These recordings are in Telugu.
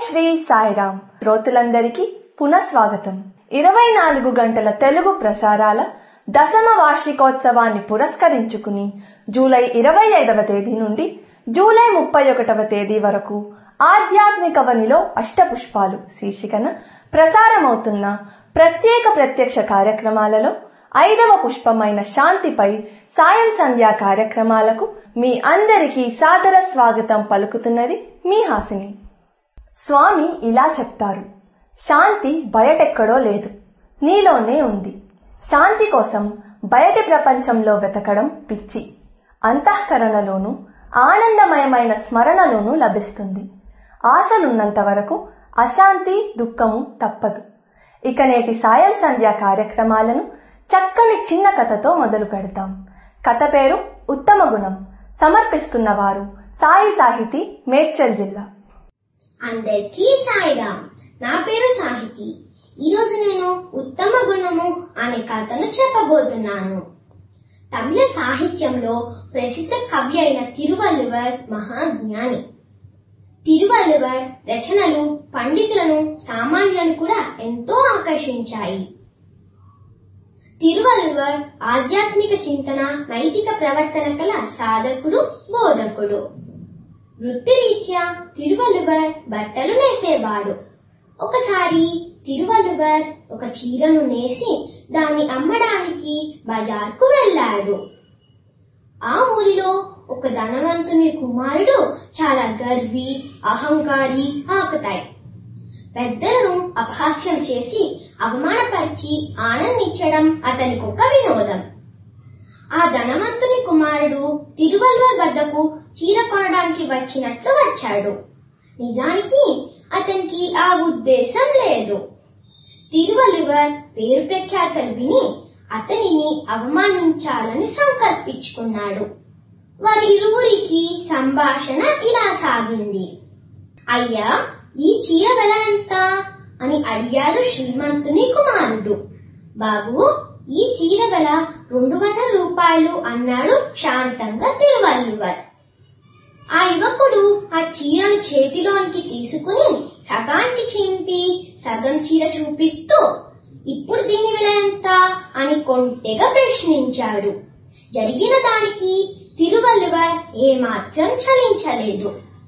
శ్రీ సాయిరామ్ శ్రోతులందరికీ పునఃస్వాగతం ఇరవై నాలుగు గంటల తెలుగు ప్రసారాల దశమ వార్షికోత్సవాన్ని పురస్కరించుకుని జూలై ఇరవై ఐదవ తేదీ నుండి జూలై ముప్పై ఒకటవ తేదీ వరకు ఆధ్యాత్మిక వనిలో అష్టపుష్పాలు శీర్షికన ప్రసారమవుతున్న ప్రత్యేక ప్రత్యక్ష కార్యక్రమాలలో ఐదవ పుష్పమైన శాంతిపై సాయం సంధ్యా కార్యక్రమాలకు మీ అందరికీ సాదర స్వాగతం పలుకుతున్నది మీ హాసిని స్వామి ఇలా చెప్తారు శాంతి బయటెక్కడో లేదు నీలోనే ఉంది శాంతి కోసం బయటి ప్రపంచంలో వెతకడం పిచ్చి అంతఃకరణలోనూ ఆనందమయమైన స్మరణలోనూ లభిస్తుంది ఆశలున్నంత వరకు అశాంతి దుఃఖము తప్పదు ఇక నేటి సాయం సంధ్య కార్యక్రమాలను చక్కని చిన్న కథతో మొదలు పెడతాం కథ పేరు ఉత్తమ గుణం సమర్పిస్తున్నవారు సాయి సాహితి మేడ్చల్ జిల్లా అందరికీ సాయిరామ్ నా పేరు సాహితి ఈరోజు నేను ఉత్తమ గుణము అనే కథను చెప్పబోతున్నాను తమిళ సాహిత్యంలో ప్రసిద్ధ కవి అయిన తిరువల్లువర్ మహాజ్ఞాని తిరువల్లువర్ రచనలు పండితులను సామాన్యులను కూడా ఎంతో ఆకర్షించాయి తిరువల్లువర్ ఆధ్యాత్మిక చింతన నైతిక ప్రవర్తన కల సాధకుడు బోధకుడు వృత్తిరీత్యా తిరువల్లువర్ బట్టలు నేసేవాడు ఒకసారి తిరువల్లువర్ ఒక చీరను నేసి దాన్ని అమ్మడానికి బజార్కు వెళ్ళాడు ఆ ఊరిలో ఒక ధనవంతుని కుమారుడు చాలా గర్వి అహంకారి ఆకతాయి పెద్దలను అపహాస్యం చేసి అవమానపరిచి ఆనందించడం అతనికి ఒక వినోదం ఆ ధనవంతుని కుమారుడు తిరువల్వర్ వద్దకు చీర కొనడానికి వచ్చినట్లు వచ్చాడు నిజానికి అతనికి ఆ ఉద్దేశం లేదు తిరువల్లువర్ పేరు ప్రఖ్యాతలు విని అతనిని అవమానించాలని సంకల్పించుకున్నాడు వారి ఇరువురికి సంభాషణ ఇలా సాగింది అయ్యా ఈ చీర వెల ఎంత అని అడిగాడు శ్రీమంతుని కుమారుడు బాబు ఈ చీర వెల రెండు వందల రూపాయలు అన్నాడు శాంతంగా తిరువల్లువర్ ఆ యువకుడు ఆ చీరను చేతిలోనికి తీసుకుని సగానికి చింపి సగం చీర చూపిస్తూ ఇప్పుడు దీని విల ఎంత అని కొంటెగా ప్రశ్నించాడు జరిగిన దానికి తిరువల్లువర్ ఏమాత్రం చలించలేదు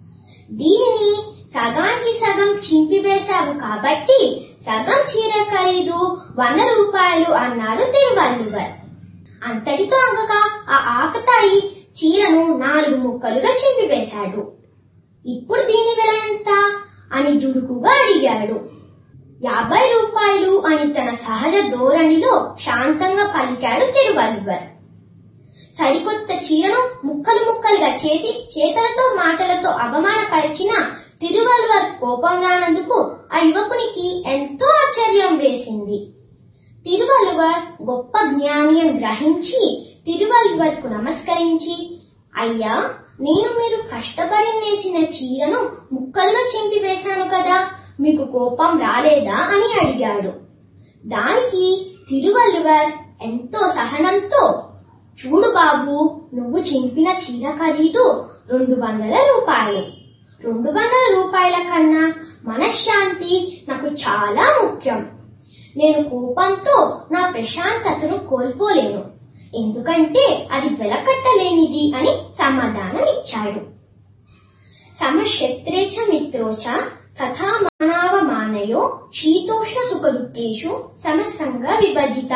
దీనిని సగానికి సగం చింపివేశావు కాబట్టి సగం చీర ఖరీదు వంద రూపాయలు అన్నాడు తిరువల్లువర్ అంతటితో ఆగక ఆ ఆకతాయి చీరను నాలుగు ముక్కలుగా చింపివేశాడు ఇప్పుడు దీని వెల ఎంత అని దుడుకుగా అడిగాడు యాభై రూపాయలు అని తన సహజ ధోరణిలో శాంతంగా పలికాడు తిరువల్లువర్ సరికొత్త చీరను ముక్కలు ముక్కలుగా చేసి చేతలతో మాటలతో అవమానపరిచిన తిరువల్వర్ కోపం రానందుకు ఆ యువకునికి ఎంతో ఆశ్చర్యం వేసింది తిరువల్లువర్ గొప్ప జ్ఞాని అని గ్రహించి తిరువల్లువర్ కు నమస్కరించి అయ్యా నేను మీరు కష్టపడి నేసిన చీరను ముక్కలుగా చింపి వేశాను కదా మీకు కోపం రాలేదా అని అడిగాడు దానికి తిరువల్లువర్ ఎంతో సహనంతో చూడు బాబు నువ్వు చింపిన చీర ఖరీదు రెండు వందల రూపాయలు రెండు వందల రూపాయల కన్నా మనశ్శాంతి నాకు చాలా ముఖ్యం నేను కోపంతో నా ప్రశాంతతను కోల్పోలేను ఎందుకంటే అది వెలకట్టలేనిది అని సమాధానం ఇచ్చాడు సమశత్రేచ మిత్రోచ తథా మానవమానయో శీతోష్ణ సుఖ దుఃఖేషు సమసంగ విభజిత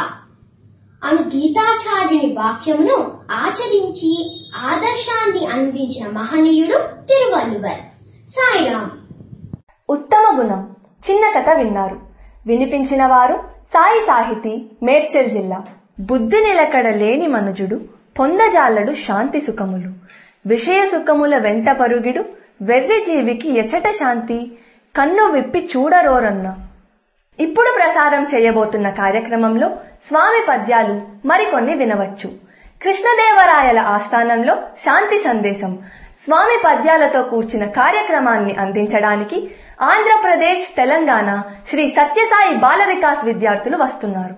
అను గీతాచార్యుని వాక్యమును ఆచరించి ఆదర్శాన్ని అందించిన మహనీయుడు తిరువల్లువర్ సాయిరాం ఉత్తమ గుణం చిన్న కథ విన్నారు వినిపించిన వారు సాయి సాహితి మేడ్చల్ జిల్లా బుద్ధి నిలకడ లేని మనుజుడు పొందజాలడు శాంతి సుఖములు విషయ సుఖముల వెంట పరుగిడు వెర్రి జీవికి ఎచట శాంతి కన్ను విప్పి చూడరోరన్న ఇప్పుడు ప్రసారం చేయబోతున్న కార్యక్రమంలో స్వామి పద్యాలు మరికొన్ని వినవచ్చు కృష్ణదేవరాయల ఆస్థానంలో శాంతి సందేశం స్వామి పద్యాలతో కూర్చిన కార్యక్రమాన్ని అందించడానికి ఆంధ్రప్రదేశ్ తెలంగాణ శ్రీ సత్యసాయి బాల వికాస్ విద్యార్థులు వస్తున్నారు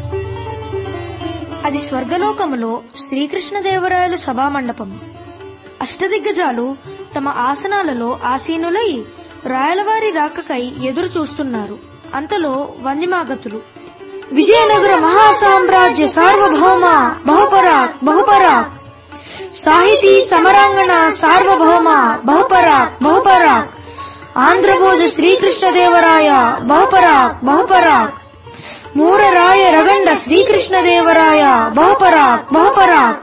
అది స్వర్గలోకములో శ్రీకృష్ణదేవరాయలు సభామండపం అష్టదిగ్గజాలు తమ ఆసనాలలో ఆసీనులై రాయలవారి రాకకై ఎదురు చూస్తున్నారు అంతలో వందిమాగతులు విజయనగర మహాసామ్రాజ్య సార్వభౌమ బహుపరాక్ బహుపరాక్ సాహితీ సమరాంగణ సార్వభౌమ బహుపరాక్ బహుపరాక్ ఆంధ్రభోజ శ్రీకృష్ణదేవరాయ బహుపరాక్ బహుపరాక్ మూరరాయ రగండ శ్రీకృష్ణదేవరాయ బహుపరాక్ బహుపరాక్